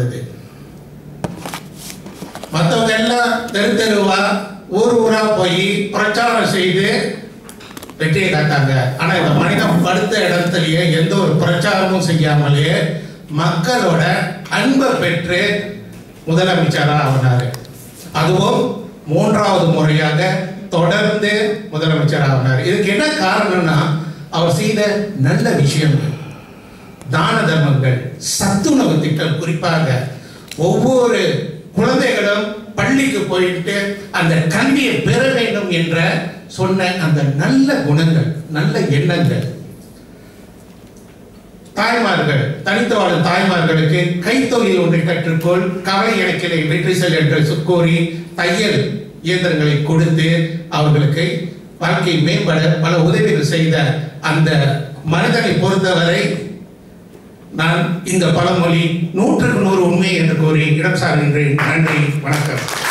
வந்தது மற்றவங்க எல்லாம் தெரு தெருவா ஊர் ஊரா போய் பிரச்சாரம் செய்து வெற்றியை காட்டாங்க ஆனா இந்த மனிதன் படுத்த இடத்துலயே எந்த ஒரு பிரச்சாரமும் செய்யாமலே மக்களோட அன்பை பெற்று முதலமைச்சரா ஆனாரு அதுவும் மூன்றாவது முறையாக தொடர்ந்து முதலமைச்சர் ஆனார் இதுக்கு என்ன காரணம்னா அவர் செய்த நல்ல விஷயங்கள் தான தர்மங்கள் சத்துணவு திட்டம் குறிப்பாக ஒவ்வொரு குழந்தைகளும் பள்ளிக்கு போயிட்டு அந்த கல்வியை பெற வேண்டும் என்ற சொன்ன அந்த நல்ல குணங்கள் நல்ல எண்ணங்கள் தாய்மார்கள் தனித்து வாழும் தாய்மார்களுக்கு கைத்தொழில் ஒன்றை கற்றுக்கொள் கவலை எனக்கிலே வெற்றி செல் என்று கூறி தையல் இயந்திரங்களை கொடுத்து அவர்களுக்கு வாழ்க்கை மேம்பட பல உதவிகள் செய்த அந்த மனிதனை பொறுத்தவரை நான் இந்த பழமொழி நூற்றுக்கு நூறு உண்மை என்று கூறி இடம் சார்கின்றேன் நன்றி வணக்கம்